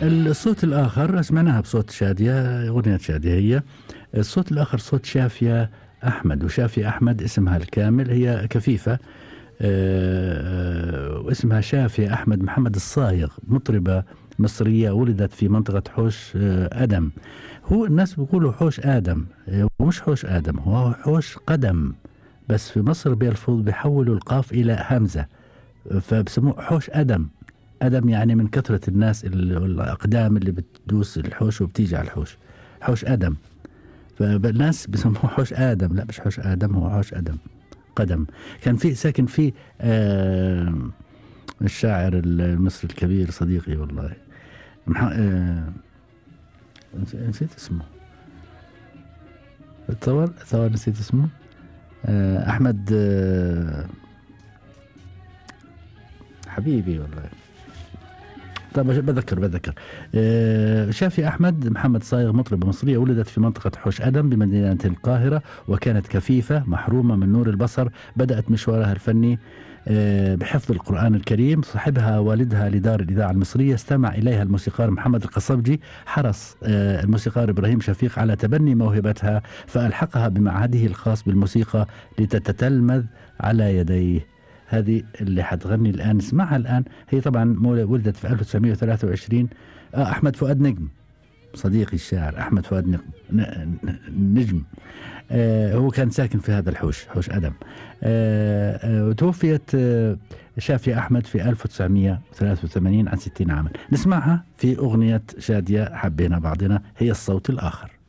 الصوت الآخر سمعناها بصوت شادية أغنية شادية هي الصوت الآخر صوت شافية أحمد وشافية أحمد اسمها الكامل هي كفيفة آه، واسمها شافية أحمد محمد الصايغ مطربة مصرية ولدت في منطقة حوش آه، أدم هو الناس بيقولوا حوش آدم آه، ومش حوش آدم هو حوش قدم بس في مصر بيلفظ بيحولوا القاف إلى همزة فبسموه حوش أدم أدم يعني من كثرة الناس الأقدام اللي بتدوس الحوش وبتيجي على الحوش حوش أدم فالناس بسموه حوش آدم لا مش حوش آدم هو حوش أدم قدم كان في ساكن في آه الشاعر المصري الكبير صديقي والله آه نسيت اسمه تصور تصور نسيت اسمه آه احمد آه حبيبي والله طيب بذكر بذكر آه، شافي أحمد محمد صايغ مطربة مصرية ولدت في منطقة حوش أدم بمدينة القاهرة وكانت كفيفة محرومة من نور البصر بدأت مشوارها الفني آه، بحفظ القرآن الكريم صاحبها والدها لدار الإذاعة المصرية استمع إليها الموسيقار محمد القصبجي حرص آه، الموسيقار إبراهيم شفيق على تبني موهبتها فألحقها بمعهده الخاص بالموسيقى لتتتلمذ على يديه هذه اللي حتغني الآن اسمعها الآن هي طبعا ولدت في 1923 آه أحمد فؤاد نجم صديقي الشاعر أحمد فؤاد نجم نجم آه هو كان ساكن في هذا الحوش حوش أدم آه آه وتوفيت آه شافية أحمد في 1983 عن 60 عاما نسمعها في أغنية شادية حبينا بعضنا هي الصوت الآخر